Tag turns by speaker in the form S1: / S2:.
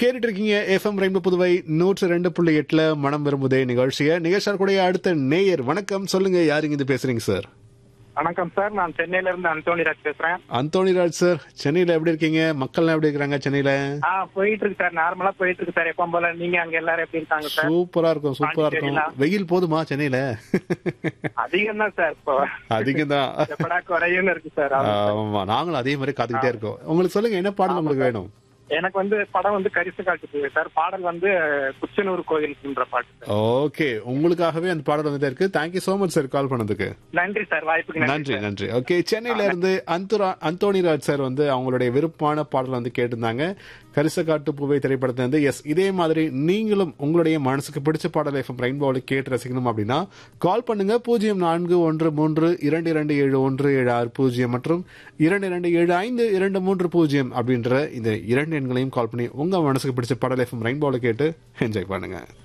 S1: கேட்டுட்டு இருக்கீங்க எஃப்எம் ரெண்டு புதுவை நூற்று ரெண்டு புள்ளி எட்டுல மனம் விரும்புதே நிகழ்ச்சியை நிகழ்ச்சியாருடைய அடுத்த நேயர் வணக்கம் சொல்லுங்க யாருங்க இது பேசுறீங்க சார்
S2: வணக்கம் சார் நான் சென்னையில இருந்து அந்தோணி ராஜ் பேசுறேன்
S1: அந்தோணி ராஜ் சார் சென்னையில எப்படி இருக்கீங்க மக்கள்லாம் எப்படி இருக்கிறாங்க சென்னையில
S2: ஆ போயிட்டு இருக்கு சார் நார்மலா போயிட்டு இருக்கு சார் எப்பவும் போல நீங்க அங்க எல்லாரும் எப்படி இருக்காங்க சார்
S1: சூப்பரா இருக்கும் சூப்பரா இருக்கும்
S2: பாண்டிச்சேரியில?
S1: வெயில் போதுமா சென்னையில
S2: அதிகம் தான் சார் இப்போ
S1: அதிகம் தான்
S2: எப்படா குறையும்னு இருக்கு சார் அது.
S1: ஆமா நாங்களும் அதே மாதிரி காத்துக்கிட்டே இருக்கோம் உங்களுக்கு சொல்லுங்க என்ன பாடல் உங்களுக்கு வேணும்
S2: எனக்கு வந்து படம் வந்து கரிசு காட்டுது சார் பாடல் வந்து குச்சனூர் கோயில்ன்ற பாட்டு சார்
S1: ஓகே உங்களுக்காகவே அந்த பாடல் வந்துட்டே இருக்கு thank you so much sir call பண்ணதுக்கு
S2: நன்றி சார் வாய்ப்புக்கு
S1: நன்றி
S2: சார்.
S1: நன்றி ஓகே சென்னையில இருந்து அந்துரா அந்தோணிராஜ் சார் வந்து அவங்களுடைய விருப்பமான பாடல் வந்து கேட்டிருந்தாங்க கரிசக்காட்டு பூவை திரைப்படத்துல இருந்து எஸ் இதே மாதிரி நீங்களும் உங்களுடைய மனசுக்கு பிடிச்ச பாடல் எஃப்எம் ரெயின்போவில் கேட்டு ரசிக்கணும் அப்படின்னா கால் பண்ணுங்க பூஜ்ஜியம் நான்கு ஒன்று மூன்று இரண்டு இரண்டு ஏழு ஒன்று ஏழு ஆறு பூஜ்ஜியம் மற்றும் இரண்டு இரண்டு ஏழு ஐந்து இரண்டு மூன்று பூஜ்ஜியம் அப்படின்ற இந்த இரண்டு எண்களையும் கால் பண்ணி உங்க மனசுக்கு பிடிச்ச பாடல் எஃப்எம் ரெயின்போவில் கேட்டு என்ஜாய் பண்ணுங்க